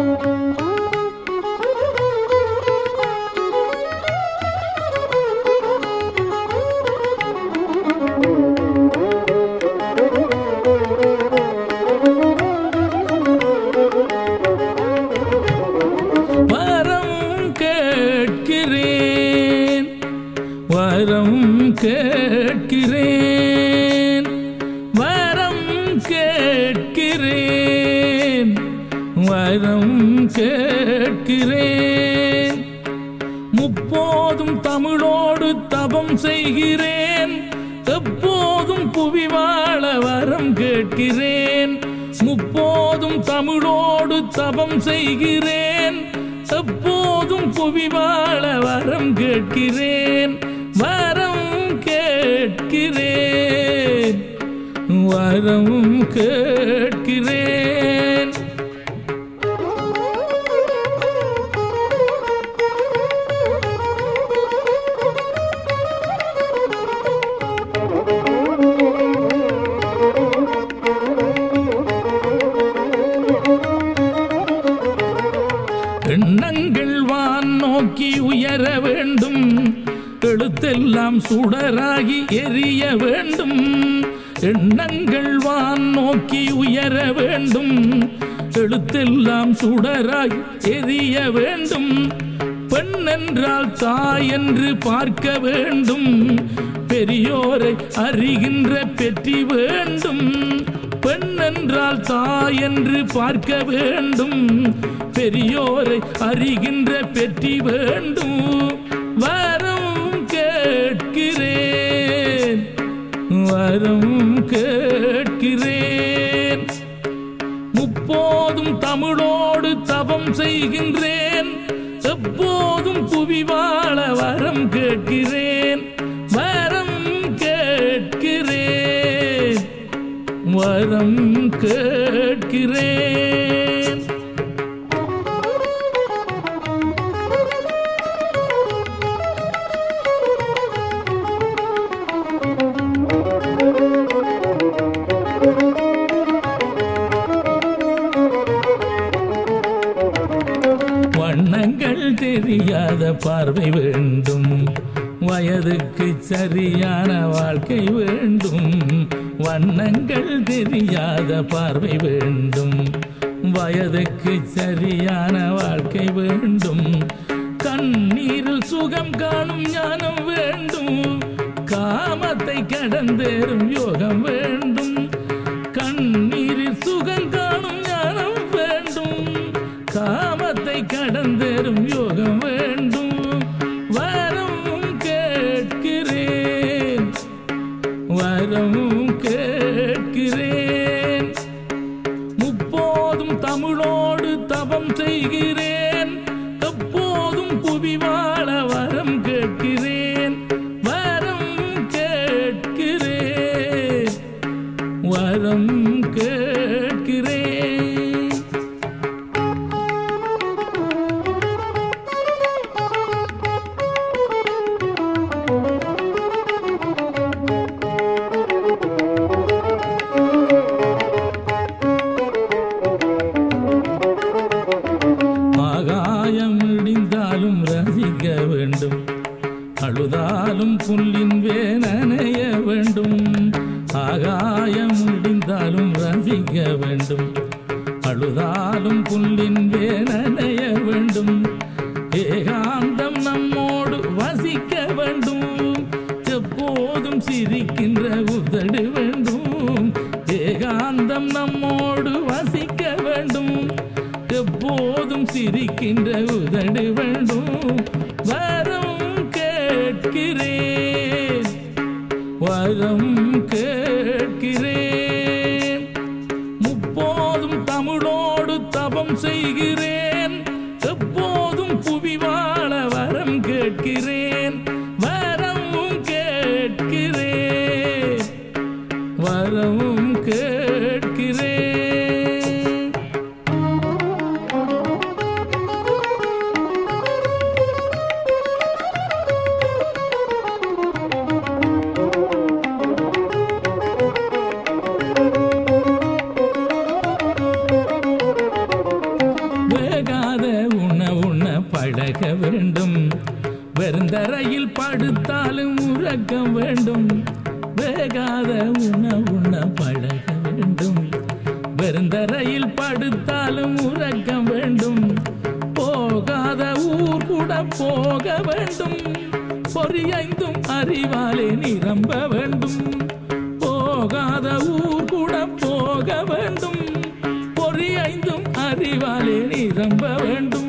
வரம் கேட்கிறேன் வரம் கேட்கிறேன் வரம் கேட்கிறேன் வரம் கேட்கிறேன் முப்போதும் தமிழோடு தபம் செய்கிறேன் எப்போதும் புவி வாழ வரம் கேட்கிறேன் முப்போதும் தமிழோடு தபம் செய்கிறேன் எப்போதும் புவி வாழ வரம் கேட்கிறேன் வரம் கேட்கிறேன் வரம் கேட்கிறேன் எண்ணங்கள் வான் நோக்கி உயர வேண்டும் எழுத்தெல்லாம் சுடராகி எரிய வேண்டும் எண்ணங்கள் வான் நோக்கி உயர வேண்டும் எழுத்தெல்லாம் சுடராகி எரிய வேண்டும் பெண் என்றால் தாய் என்று பார்க்க வேண்டும் பெரியோரை அறிகின்ற பெற்றி வேண்டும் பெண் என்றால் தாய் என்று பார்க்க வேண்டும் பெரியோரை அறிகின்ற பெற்றி வேண்டும் வரம் கேட்கிறேன் வரம் கேட்கிறேன் முப்போதும் தமிழோடு தவம் செய்கின்றேன் எப்போதும் புவி வாழ வரம் கேட்கிறேன் வரம் கேட்கிறேன் வரம் கேட்கிறேன் வண்ணங்கள் தெரியாத பார்வை வேண்டும் வயதுக்கு சரியான வாழ்க்கை வேண்டும் வண்ணங்கள் தெரியாத பார்வை வேண்டும் வயதுக்கு சரியான வாழ்க்கை வேண்டும் கண்ணீரில் சுகம் காணும் ஞானம் வேண்டும் காமத்தை கடந்தேறும் யோகம் வேண்டும் கண்ணீரில் சுகம் காணும் ஞானம் வேண்டும் காமத்தை கடந்தேறும் யோகம் வேண்டும் வரம் கேட்கிறேன் வரம் கேட்கிறேன் முப்போதும் தமிழோடு தபம் செய்கிறேன் எப்போதும் புவி வாழ வரம் கேட்கிறேன் வரம் கேட்கிறேன் வரம் கேட்கிறேன் ஆகாயம் இடிந்தாலும் ரசிக்க வேண்டும் அழுதாலும் புல்லின் வேனனைய வேண்டும் ஆகாயம் இடிந்தாலும் ரசிக்க வேண்டும் அழுதாலும் புல்லின் வேனனைய வேண்டும் ஏகாந்தம் நம்மோடு வசிக்க வேண்டும் எப்போதும் சிரிக்கின்ற உதடு வேண்டும் ஏகாந்தம் நம்மோடு வசிக்க வேண்டும் எப்போதும் சிரிக்கின்ற உதடு வேண்டும் வரம் கேட்கிறேன் வரம் கேட்கிறேன் முப்போதும் தமிழோடு தபம் செய்கிறேன் எப்போதும் புவி வாழ வரம் கேட்கிறேன் வரம் கேட்கிறேன் வரம் கேட்கிறேன் பழக வேண்டும் வெறுந்தரையில் படுத்தாலும் உறக்கம் வேண்டும் வேகாத உணவுண்ண பழக வேண்டும் வெறுந்தரையில் படுத்தாலும் உறக்கம் வேண்டும் போகாத ஊர் கூட போக வேண்டும் பொறியைந்தும் அறிவாலே நிரம்ப வேண்டும் போகாத ஊர் கூட போக வேண்டும் பொறியைந்தும் அறிவாலே நிரம்ப வேண்டும்